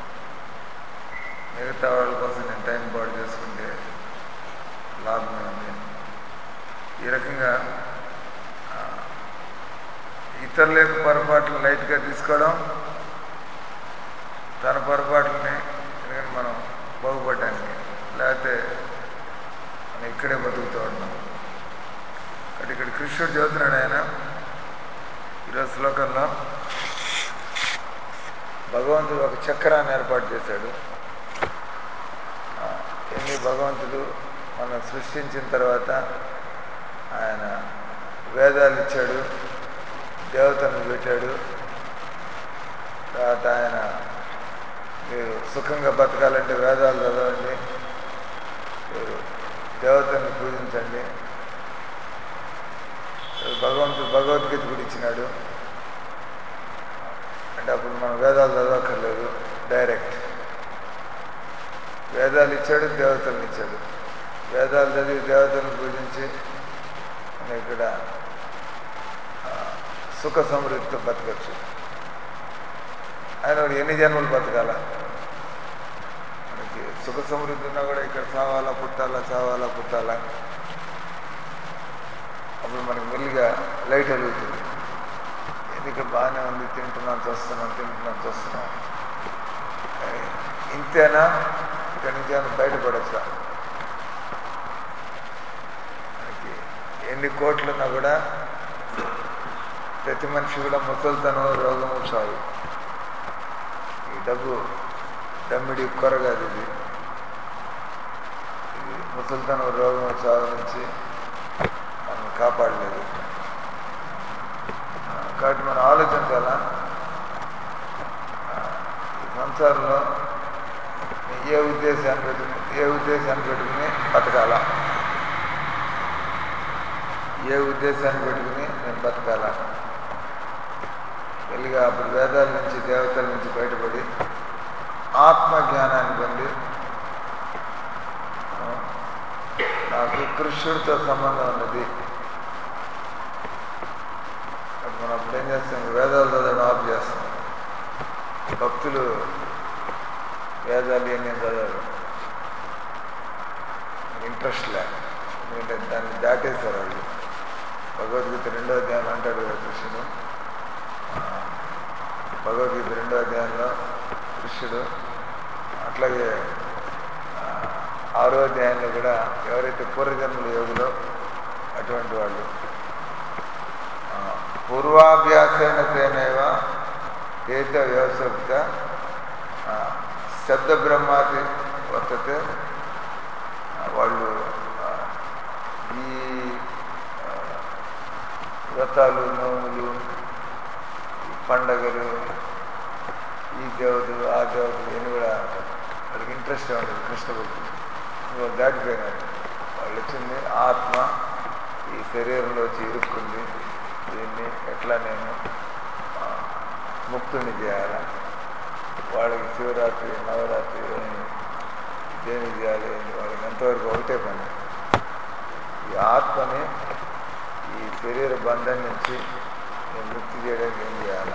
మిగతా వాళ్ళ కోసం నేను టైం పాడు చేసుకుంటే లాభమే ఉంది ఈ రకంగా ఆ, ఇతరుల యొక్క పొరపాట్లు లైట్గా తీసుకోవడం తన పొరపాట్లని ఎందుకంటే మనం బాగుపడడానికి లేకపోతే మనం ఇక్కడే బతుకుతూ ఉన్నాం కాబట్టి ఇక్కడ కృష్ణుడు చదువుతున్నాడు ఆయన ఈరోజు శ్లోకంలో భగవంతుడు ఒక చక్రాన్ని ఏర్పాటు చేశాడు ఆ, ఎన్ని భగవంతుడు మనం సృష్టించిన తర్వాత ఆయన వేదాలు ఇచ్చాడు దేవతలను పెట్టాడు తర్వాత ఆయన మీరు సుఖంగా బతకాలంటే వేదాలు చదవండి మీరు దేవతల్ని పూజించండి భగవంతుడు భగవద్గీత కూడా ఇచ్చినాడు అంటే అప్పుడు మనం వేదాలు చదవక్కర్లేదు డైరెక్ట్ వేదాలు ఇచ్చాడు దేవతలను ఇచ్చాడు వేదాలు చదివి దేవతలను పూజించి మనం ఇక్కడ ఆ, సుఖ సమృద్ధితో బతకచ్చు ఆయన వాడు ఎన్ని జన్మలు బతకాల మనకి సుఖ సమృద్ధి ఉన్నా కూడా ఇక్కడ చావాలా పుట్టాలా చావాలా పుట్టాలా అప్పుడు మనకి మెల్లిగా లైట్ వెలుగుతుంది ఇది ఇక్కడ బాగానే ఉంది తింటున్నాం చూస్తున్నాం తింటున్నాం చూస్తున్నాం కానీ ఇంతేనా ఇక్కడి నుంచి ఏమైనా బయటపడచ్చా మనకి ఎన్ని కోట్లున్నా కూడా ప్రతి మనిషి కూడా ముసలితనం రోగము చావు ఈ డబ్బు దమ్మిడి కొరగాదు ఇది ఇది ముసలితనం రోగం చావు నుంచి మనం కాపాడలేదు ఆ, కాబట్టి మనం ఆలోచించాలా ఆ, ఈ సంసారంలో ఏ ఉద్దేశాన్ని పెట్టుకుని ఏ ఉద్దేశాన్ని పెట్టుకుని బతకాలా ఏ ఉద్దేశాన్ని పెట్టుకుని నేను బతకాలా వెలిగా అప్పుడు వేదాల నుంచి దేవతల నుంచి బయటపడి ఆత్మ జ్ఞానాన్ని పొంది ఆ, నాకు కృష్ణుడితో సంబంధం ఉన్నది అప్పుడు మనం అప్పుడు ఏం చేస్తాం వేదాలు చదవడం ఆఫ్ చేస్తాం భక్తులు వేదాలు ఏం చదవరు ఇంట్రెస్ట్ లేక ఎందుకంటే దాన్ని దాటేశారు వాళ్ళు భగవద్గీత రెండో అధ్యాయం అంటాడు కదా కృష్ణుడు ఆ, భగవద్గీత రెండో అధ్యాయంలో కృష్ణుడు అట్లాగే ఆ, ఆరో అధ్యాయంలో కూడా ఎవరైతే పూర్వజన్మల యోగులో అటువంటి వాళ్ళు ఆ, పూర్వాభ్యాసేన తేనైవ ఏత వ్యవసక్త శబ్ద బ్రహ్మాతి వర్తతే ఆ, వాళ్ళు ఆ, ఈ ఆ, వ్రతాలు నోములు ఈ పండగలు ఈ దేవతలు ఆ దేవతలు ఇవన్నీ కూడా వాళ్ళకి ఇంట్రెస్ట్ ఉండదు కృష్ణ భక్తులు వాళ్ళు దాటిపోయినారు వాళ్ళు వచ్చింది ఆత్మ ఈ శరీరంలో వచ్చి ఇరుక్కుంది దీన్ని ఎట్లా నేను ఆ, ముక్తుని చేయాలా వాళ్ళకి శివరాత్రి నవరాత్రి అని దేని చేయాలి అని వాళ్ళకి ఎంతవరకు ఒకటే పని ఈ ఆత్మని ఈ శరీర బంధం నుంచి నేను ముక్తి చేయడానికి ఏం చేయాలి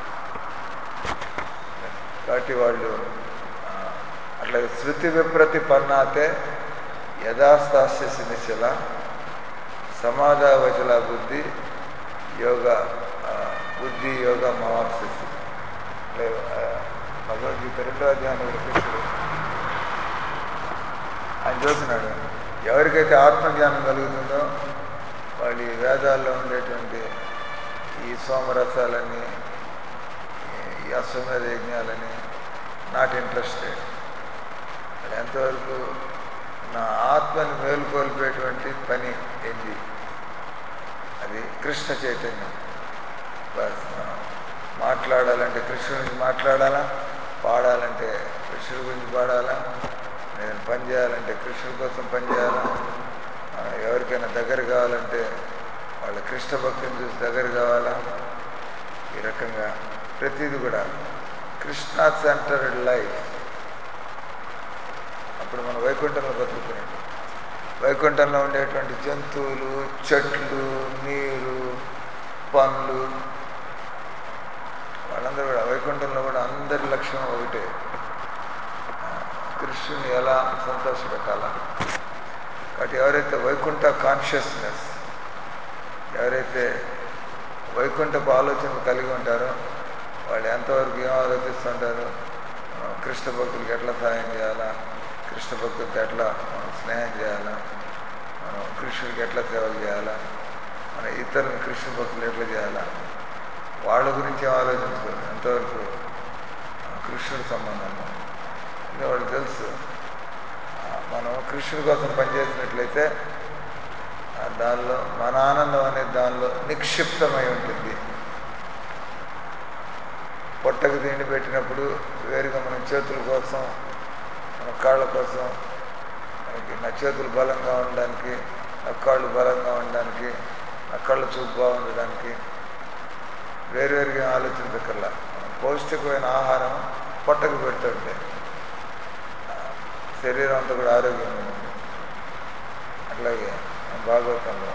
కాబట్టి వాళ్ళు ఆ, అట్లా శృతి విప్రతి పన్నాతే యథాస్థాస్య నిశల సమాధావచల బుద్ధి యోగ ఆ, బుద్ధి యోగ మవాప్సిసి అంటే ఆ, భగవద్గీత రెండో అధ్యాయంలో కృష్ణుడు ఆయన చూస్తున్నాడు ఎవరికైతే ఆత్మజ్ఞానం కలుగుతుందో వాళ్ళు ఈ వేదాల్లో ఉండేటువంటి ఈ సోమరసాలని ఈ అశ్వమేధ యజ్ఞాలని నాట్ ఇంట్రెస్టెడ్ అది ఎంతవరకు నా ఆత్మని మేలుకొల్పేటువంటి పని ఏంటి అది కృష్ణ చైతన్యం బస్ ఆ, మాట్లాడాలంటే కృష్ణుడి గురించి మాట్లాడాలా పాడాలంటే కృష్ణుడి గురించి పాడాలా నేను పని చేయాలంటే కృష్ణుడి కోసం పని చేయాలా ఆ, ఎవరికైనా దగ్గర కావాలంటే వాళ్ళ కృష్ణ భక్తిని చూసి దగ్గర కావాలా ఈ రకంగా ప్రతిదీ కూడా కృష్ణ సెంటర్డ్ లైఫ్ అప్పుడు మనం వైకుంఠంలో బతుకుతున్నట్టు వైకుంఠంలో ఉండేటువంటి జంతువులు చెట్లు నీరు పండ్లు వాళ్ళందరూ కూడా వైకుంఠంలో కూడా అందరి లక్ష్యం ఒకటే ఆ, కృష్ణుని ఎలా సంతోషపెట్టాలా కాబట్టి ఎవరైతే వైకుంఠ కాన్షియస్నెస్ ఎవరైతే వైకుంఠపు ఆలోచనలు కలిగి ఉంటారో వాళ్ళు ఎంతవరకు ఏం ఆలోచిస్తుంటారు ఆ, కృష్ణ భక్తులకి ఎట్లా సహాయం చేయాలా కృష్ణ భక్తులతో ఎట్లా మనం స్నేహం చేయాలా మనం కృష్ణుడికి ఎట్లా సేవలు చేయాలా మన ఇతరులను కృష్ణ భక్తులు ఎట్లా చేయాలా వాళ్ళ గురించి ఏం ఆలోచించుకోరు ఎంతవరకు ఆ, కృష్ణుడి సంబంధంలో ఇంకా వాళ్ళకి తెలుసు ఆ, మనం కృష్ణుడి కోసం పనిచేసినట్లయితే ఆ దానిలో మన ఆనందం అనే దానిలో నిక్షిప్తమై ఉంటుంది పొట్టకు తిండి పెట్టినప్పుడు వేరుగా మన చేతుల కోసం మన కాళ్ళ కోసం మనకి నా చేతులు బలంగా ఉండడానికి నా కాళ్ళు బలంగా ఉండడానికి నా కళ్ళు చూపు బాగుండడానికి వేరువేరుగా ఆలోచించకల్లా పౌష్టికమైన ఆహారం పొట్టకు పెడుతుంటే ఆ, శరీరం అంతా కూడా ఆరోగ్యంగా ఉంటుంది అట్లాగే మన భాగవతంలో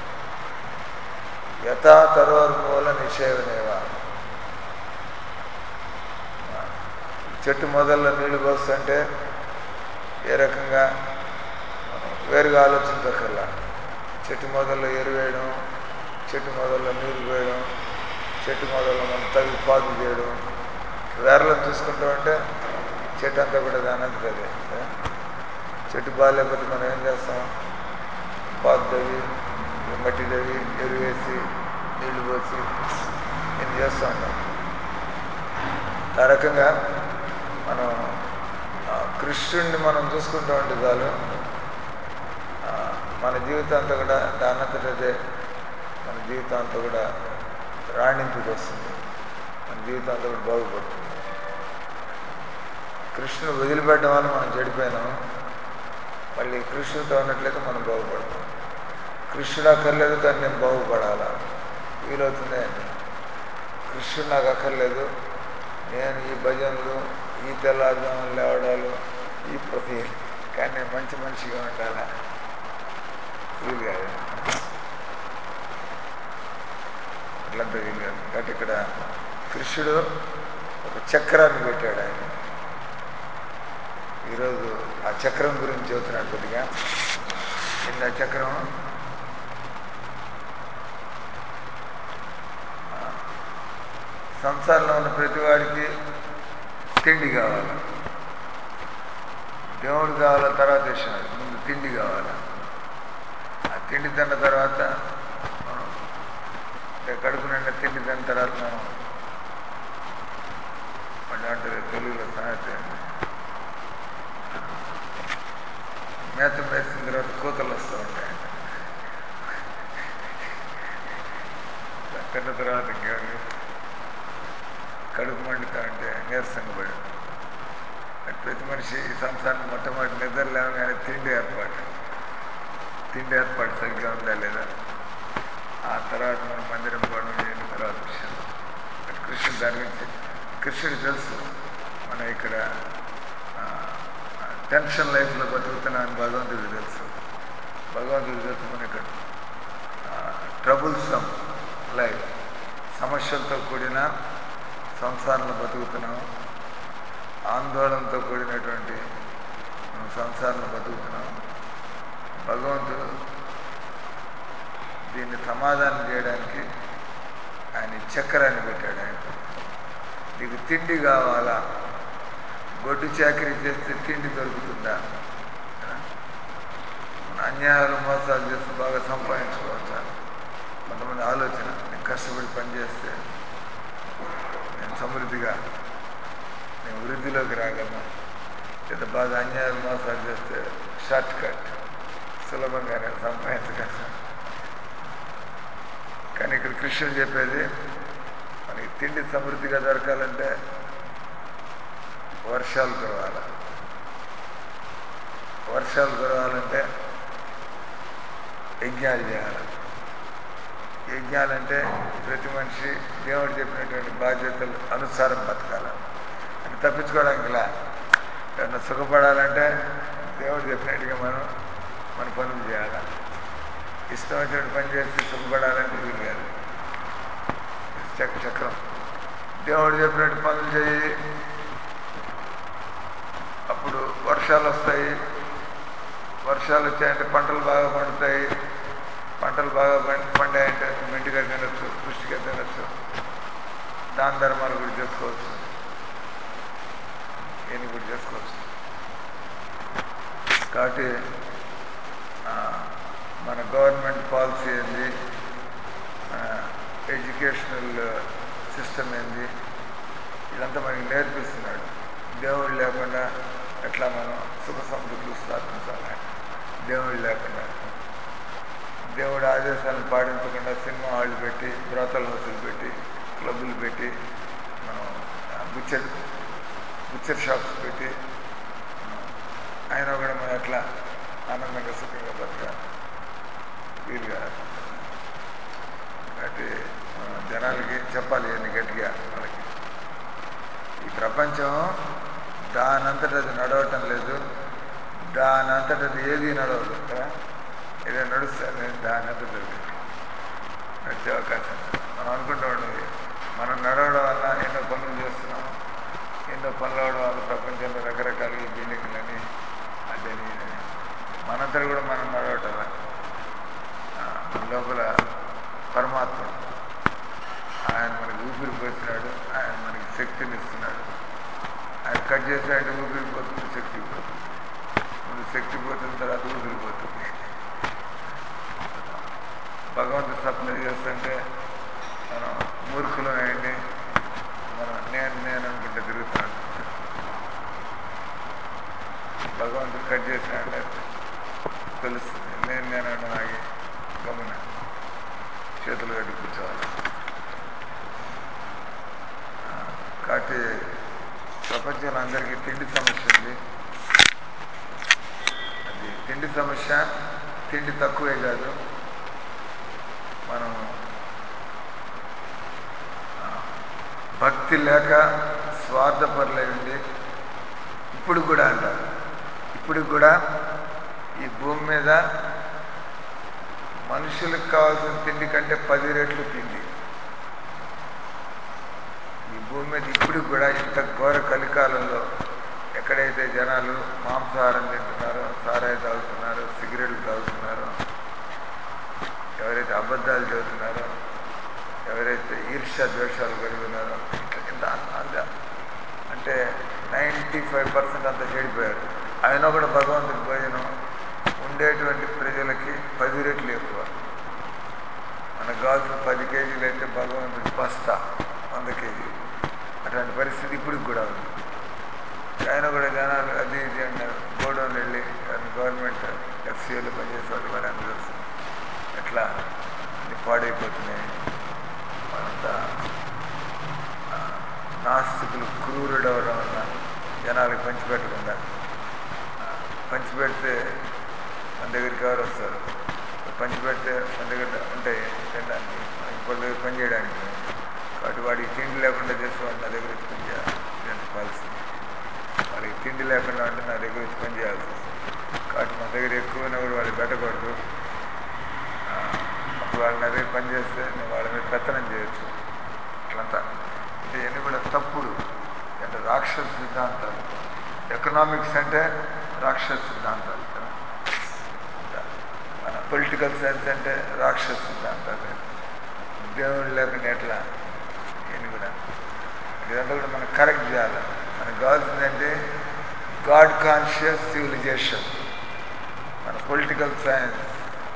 యథా తరోర్మూల నిషేవనేవా చెట్టు మొదల్లో నీళ్లు పోస్తుంటే ఏ రకంగా మనం వేరుగా ఆలోచించక్కర్లా చెట్టు మొదల్లో ఎరువేయడం చెట్టు మొదల్లో నీరు పోయడం చెట్టు మొదల్లో మనం తగి పాదు చేయడం వేర్లను చూసుకుంటూ ఉంటే చెట్టు అంతా కూడా దాని అంతట అదే చెట్టు బాగాలేకపోతే మనం ఏం చేస్తాం పాదు తవ్వి మట్టి తవ్వి ఎరువేసి నీళ్లు పోసి ఇది చేస్తూ ఉంటాం ఆ రకంగా మనం ఆ, కృష్ణుడిని మనం చూసుకుంటూ ఉంటే చాలు ఆ, మన జీవితం అంతా కూడా దానంతటదే మన జీవితం అంతా కూడా రాణింపుకి వస్తుంది మన జీవితం అంతా కూడా బాగుపడుతుంది కృష్ణుడు వదిలిపెట్టడం వల్ల మనం చెడిపోయినాం మళ్ళీ కృష్ణుడితో ఉన్నట్లయితే మనం బాగుపడతాం కృష్ణుడు అక్కర్లేదు కానీ నేను బాగుపడాలా వీలవుతుందే అండి కృష్ణుడు నాకు అక్కర్లేదు నేను ఈ భజనలు ఈ తెల్లారుజాములు లేవడాలు ఈ ప్రతి కానీ నేను మంచి మనిషిగా ఉండాలా వీలు కాదు అట్లంతా వీలు కాదు కాబట్టి ఇక్కడ కృష్ణుడు ఒక చక్రాన్ని పెట్టాడు ఆయన ఈరోజు ఆ చక్రం గురించి చెబుతున్నాడు కొద్దిగా కింద చక్రం ఆ, సంసారంలో ఉన్న ప్రతివాడికి తిండి కావాలి దేవుడు కావాల తర్వాత విషయం ముందు తిండి కావాలి ఆ తిండి తిన్న తర్వాత మనం అంటే కడుపు నిండా తిండి తిన్న తర్వాత మనం వాళ్ళు అంటారు తెలుగులో సామెత మేత మేసిన తర్వాత కూతలు వస్తూ ఉంటాయి తిన్న తర్వాత ఇంకేమి కడుపు మండుతా ఉంటే నీరసంగా పడి అటు ప్రతి మనిషి ఈ సంసారం మొట్టమొదటి నిద్ర లేవగానే తిండి ఏర్పాటు తిండి ఏర్పాటు సరిగ్గా ఉందా లేదా ఆ తర్వాత మనం మందిరం పోవడం చేయడం తర్వాత విషయం బట్ కృష్ణుడు దాని గురించి కృష్ణుడు తెలుసు మనం ఇక్కడ ఆ, ఆ, టెన్షన్ లైఫ్లో బతుకుతున్నా అని భగవంతుడు తెలుసు భగవంతుడు తెలుసు మనం ఇక్కడ ట్రబుల్సమ్ లైఫ్ సమస్యలతో కూడిన సంసారంలో బతుకుతున్నాం ఆందోళనతో కూడినటువంటి మనం సంసారంలో బతుకుతున్నాం భగవంతుడు దీన్ని సమాధానం చేయడానికి ఆయన ఈ చక్రాన్ని పెట్టాడు ఆయన నీకు తిండి కావాలా గొడ్డు చాకరీ చేస్తే తిండి దొరుకుతుందా మన అన్యాయాలు మోసాలు చేస్తే బాగా సంపాదించుకోవచ్చా కొంతమంది ఆలోచన నేను కష్టపడి పని చేస్తే నేను సమృద్ధిగా నేను వృద్ధిలోకి రాగలను లేదా బాగా అన్యాయాలు మోసాలు చేస్తే షార్ట్ కట్ సులభంగా నేను సంపాదించగలను కానీ ఇక్కడ కృష్ణుడు చెప్పేది మనకి తిండి సమృద్ధిగా దొరకాలంటే వర్షాలు కురవాలి వర్షాలు కురవాలంటే యజ్ఞాలు చేయాలి యజ్ఞాలంటే ప్రతి మనిషి దేవుడు చెప్పినటువంటి బాధ్యతలు అనుసారం బతకాలి అని తప్పించుకోవడానికి లే ఏమన్నా సుఖపడాలంటే దేవుడు చెప్పినట్టుగా మనం మన పనులు చేయాలి ఇష్టం వచ్చినట్టు పని చేసి సుఖపడాలంటే వీలు కాదు చక్ర చక్రం దేవుడు చెప్పినట్టు పనులు చేయి అప్పుడు వర్షాలు వస్తాయి వర్షాలు వచ్చాయంటే పంటలు బాగా పండుతాయి పంటలు బాగా పండి పండాయంటే మెండుగా తినొచ్చు పుష్టిగా తినొచ్చు దాన ధర్మాలు కూడా చేసుకోవచ్చు ఏమి కూడా చేసుకోవచ్చు కాబట్టి ఆ, మన గవర్నమెంట్ పాలసీ ఏంది మన ఎడ్యుకేషనల్ సిస్టమ్ ఏంది ఇదంతా మనకి నేర్పిస్తున్నాడు దేవుడు లేకుండా ఎట్లా మనం సుఖ సమృద్ధులు స్థాపించాలి దేవుడు లేకుండా దేవుడు ఆదేశాలను పాటించకుండా సినిమా హాళ్ళు పెట్టి బ్రోతల హౌసులు పెట్టి క్లబ్బులు పెట్టి మనం బుచ్చర్ బుచ్చర్ షాప్స్ పెట్టి మనం అయినా కూడా మనం ఎట్లా ఆనందంగా సుఖంగా బతకాలి వీలు కాదు కాబట్టి మనం జనాలకి చెప్పాలి ఇవన్నీ గట్టిగా వాళ్ళకి ఈ ప్రపంచం దానంతట అది నడవటం లేదు దానంతట అది ఏది నడవదు కదా ఏదైనా నడుస్తే నేను దానంతట అది నడిచే అవకాశం లేదు. మనం అనుకుంటూ ఉండేది మనం నడవడం వల్ల ఎన్నో పనులు చేస్తున్నాం ఎన్నో పనులు అవడం వల్ల ప్రపంచంలో రకరకాల ఈ బిల్డింగ్లని అదని ఇదని. మనందరూ కూడా మనం నడవటం వల్ల. ఆ, మన లోపల పరమాత్మ ఆయన మనకి ఊపిరి పోసినాడు ఆయన మనకి శక్తిని ఇస్తున్నాడు ఆయన కట్ చేసాడంటే ఊపిరి పోతుంది శక్తి పోతుంది ముందు శక్తి పోతున్న తర్వాత ఊపిరి పోతుంది భగవంతుడు సప్లై చేస్తుంటే మనం మూర్ఖులం అయ్యండి మనం నేను నేను అనుకుంటే తిరుగుతున్నాను భగవంతుడు కట్ చేసినాడంటే తెలుస్తుంది నేను నేను అంటే ఆగి గమన చేతులు కట్టి కూర్చోవాలి ఆ, కాబట్టి ప్రపంచంలో అందరికీ తిండి సమస్య ఉంది అది తిండి సమస్య తిండి తక్కువే కాదు మనం ఆ, భక్తి లేక స్వార్థపరులై ఉండి ఇప్పుడు కూడా అంటారు ఇప్పుడు కూడా ఈ భూమి మీద మనుషులకు కావాల్సిన తిండి కంటే పది రెట్లు తిండి ఈ భూమి మీద ఇప్పుడు కూడా ఇంత ఘోర కలికాలంలో ఎక్కడైతే జనాలు మాంసాహారం తింటున్నారో సారాయి తాగుతున్నారో సిగరెట్లు తాగుతున్నారో ఎవరైతే అబద్ధాలు చదువుతున్నారో ఎవరైతే ఈర్ష్య ద్వేషాలు కలిగి ఉన్నారో ఇట్లా ఇంత అంత అంటే నైంటీ ఫైవ్ పర్సెంట్ అంతా చెడిపోయారు అయినా కూడా భగవంతుడి భోజనం ఉండేటువంటి ప్రజలకి పది రెట్లు ఎక్కువ మనకు కావాల్సిన పది కేజీలు అయితే భగవంతుడి బస్తా వంద కేజీలు అటువంటి పరిస్థితి ఇప్పటికి కూడా ఉంది ఆయన కూడా జనాలు అది ఇది అన్నారు గోడౌన్ వెళ్ళి గవర్నమెంట్ ఎఫ్సీఏలో పనిచేసే వాళ్ళు కూడా అని తెలుసు ఎట్లా అన్ని పాడైపోతున్నాయి వాళ్ళంతా ఆ, నాస్తికులు క్రూరుడు అవడం వల్ల జనాలకు పంచిపెట్టకుండా ఆ, పంచిపెడితే మన దగ్గరికి ఎవరు వస్తారు పంచి పెడితే మన దగ్గర ఉంటాయి తినడానికి ఇంకోటి దగ్గర పని చేయడానికి కాబట్టి వాడికి తిండి లేకుండా చేసి వాడు నా దగ్గర వచ్చి పని చేయాలి ఇదంతా పాలసీ వాడికి తిండి లేకుండా ఉంటే నా దగ్గర వచ్చి పని చేయాల్సి వస్తుంది కాబట్టి మన దగ్గర ఎక్కువైనా కూడా వాడికి పెట్టకూడదు ఆ, అప్పుడు వాళ్ళ నా దగ్గర పని చేస్తే నేను వాళ్ళ మీద పెత్తనం చేయొచ్చు అట్లంతా అంటే ఇవన్నీ కూడా తప్పుడు అంటే రాక్షస సిద్ధాంతాలు ఎకనామిక్స్ అంటే రాక్షస సిద్ధాంతాలు కదా మన పొలిటికల్ సైన్స్ అంటే రాక్షస సిద్ధాంతాలు దేవుడు లేకుండా ఎట్లా ఇవన్నీ కూడా ఇదంతా కూడా మనం కరెక్ట్ చేయాలి మనకు కావాల్సిందంటే గాడ్ కాన్షియస్ సివిలైజేషన్ మన political science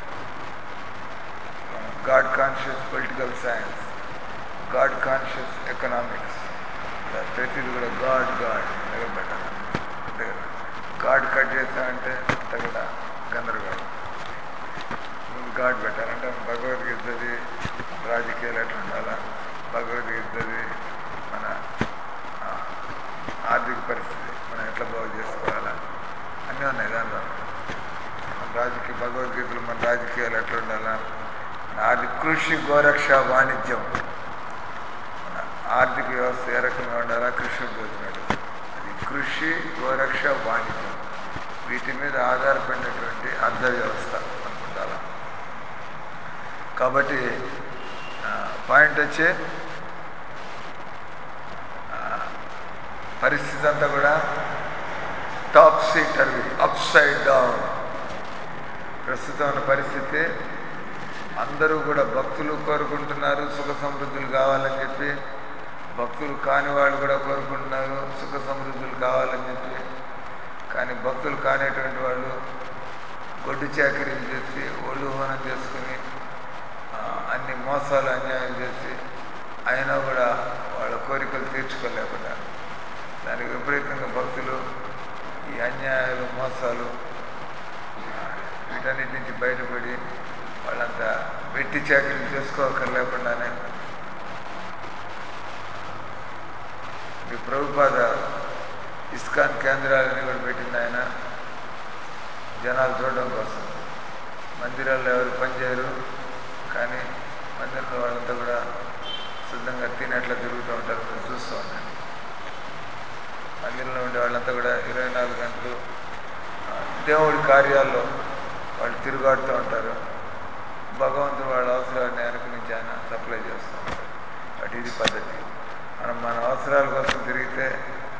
God conscious political science God conscious economics ప్రతిది కూడా గాడ్ గాడ్ దగ్గర పెట్టాలి అంతే కదా గాడ్ కట్ చేస్తామంటే అంత కూడా గందరగోళం ముందు గాడ్ పెట్టాలంటే భగవద్గీత చదివి రాజకీయాలు ఎట్లా ఉండాలా భగవద్గీత చదివి మన ఆ, ఆర్థిక పరిస్థితి మనం ఎట్లా బాగు చేసుకోవాలా అన్నీ ఉన్నాయి దానిలో మన రాజకీయ భగవద్గీతలు మన రాజకీయాలు ఎట్లా ఉండాలా మన ఆర్థిక కృషి గోరక్ష వాణిజ్యం మన ఆర్థిక వ్యవస్థ ఏ రకంగా ఉండాలా కృష్ణుడు చెబుతున్నాడు అది కృషి గోరక్ష వాణిజ్యం వీటి మీద ఆధారపడినటువంటి అర్థ వ్యవస్థ మనకు ఉండాలా కాబట్టి ఆ, పాయింట్ వచ్చి ఆ, పరిస్థితి అంతా కూడా top seater upside down ప్రస్తుతం ఉన్న పరిస్థితి అందరూ కూడా భక్తులు కోరుకుంటున్నారు సుఖ సమృద్ధులు కావాలని చెప్పి భక్తులు కాని వాళ్ళు కూడా కోరుకుంటున్నారు సుఖ సమృద్ధులు కావాలని చెప్పి కానీ భక్తులు కానిటువంటి వాళ్ళు గొడ్డు చాకరీలు చేసి ఒళ్ళు హోనం చేసుకుని ఆ, అన్ని మోసాలు అన్యాయం చేసి అయినా కూడా వాళ్ళ కోరికలు తీర్చుకోలేకుండా దానికి విపరీతంగా భక్తులు ఈ అన్యాయాలు మోసాలు ఆ, వీటన్నిటి నుంచి బయటపడి వాళ్ళంతా వెట్టి చాకరీలు చేసుకోకర్లేకుండానే ఈ ప్రభుపాద ఇస్కాన్ కేంద్రాలని కూడా పెట్టింది ఆయన జనాలు చూడడం కోసం మందిరాల్లో ఎవరు పనిచేయరు కానీ మందిరంలో వాళ్ళంతా కూడా శుద్ధంగా తినట్లా తిరుగుతూ ఉంటారు మీరు చూస్తూ ఉండండి మందిరంలో ఉండే వాళ్ళంతా కూడా ఇరవై నాలుగు గంటలు ఆ, దేవుడి కార్యాల్లో వాళ్ళు తిరుగాడుతూ ఉంటారు భగవంతుడు వాళ్ళ అవసరాన్ని వెనక నుంచి ఆయన సప్లై చేస్తూ ఉంటారు అటు ఇది పద్ధతి మనం మన అవసరాల కోసం తిరిగితే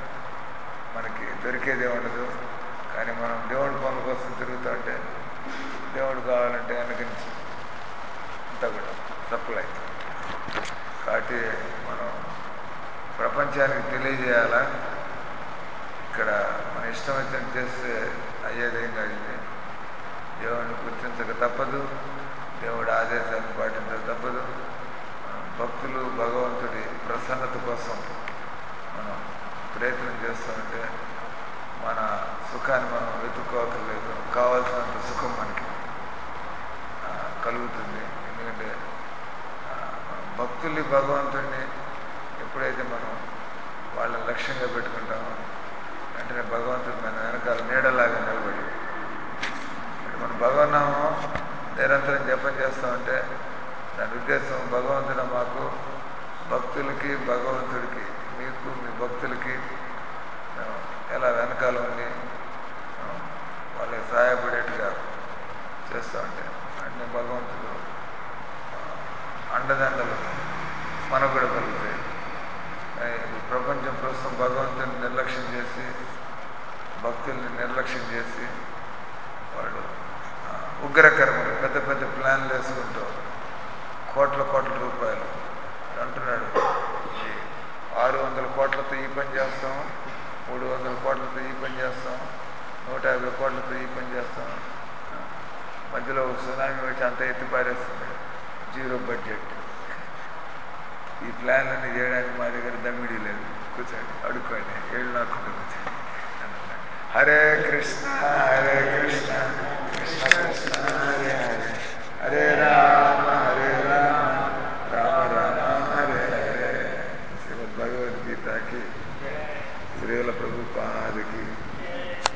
మనకి దొరికేదే ఉండదు కానీ మనం దేవుడి పనుల కోసం తిరుగుతూ ఉంటే దేవుడు కావాలంటే వెనక నుంచి అంతా కూడా సప్లై కాబట్టి మనం ప్రపంచానికి తెలియజేయాలా ఇక్కడ మన ఇష్టం వచ్చినట్టు చేస్తే అయ్యేదేం కాదు ఇది. దేవుడిని గుర్తించక తప్పదు దేవుడి ఆదేశాలను పాటించక తప్పదు మనం భక్తులు భగవంతుడి ప్రసన్నత కోసం మనం ప్రయత్నం చేస్తూ ఉంటే మన సుఖాన్ని మనం వెతుక్కోవక్కర్లేదు కావాల్సినంత సుఖం మనకి ఆ, కలుగుతుంది ఎందుకంటే ఆ, మనం భక్తుల్ని భగవంతుడిని ఎప్పుడైతే మనం వాళ్ళని లక్ష్యంగా పెట్టుకుంటామో వెంటనే భగవంతుడు మన వెనకాల నీడలాగా నిలబడి అంటే మన భగవన్నామం నిరంతరం జపం చేస్తామంటే దాని ఉద్దేశం భగవంతుడు మాకు భక్తులకి భగవంతుడికి మీకు మీ భక్తులకి మేము ఎలా వెనకాల ఉండి ఆ, వాళ్ళకి సహాయపడేట్టుగా చేస్తూ ఉంటే అంటే భగవంతుడు ఆ, అండదండలు మనకు కూడా కలుగుతాయి కానీ ఈ ప్రపంచం ప్రస్తుతం భగవంతుని నిర్లక్ష్యం చేసి భక్తుల్ని నిర్లక్ష్యం చేసి వాళ్ళు ఆ, ఉగ్రకర్మలు పెద్ద పెద్ద ప్లాన్లు వేసుకుంటూ కోట్ల కోట్ల రూపాయలు అంటున్నాడు ఈ ఆరు వందల కోట్లతో ఈ పని చేస్తాం మూడు వందల కోట్లతో ఈ పని చేస్తాం నూట యాభై కోట్లతో ఈ పని చేస్తాం ఆ, మధ్యలో ఒక సునామీ వచ్చి అంత ఎత్తి పారేస్తుంది జీరో బడ్జెట్ ఈ ప్లాన్ అన్ని చేయడానికి మా దగ్గర దమ్మిడి లేదు కూర్చోండి అడుక్కోండి ఏళ్ళు నాకుంటూ కూర్చోండి అన్నాడు. హరే కృష్ణ హరే కృష్ణ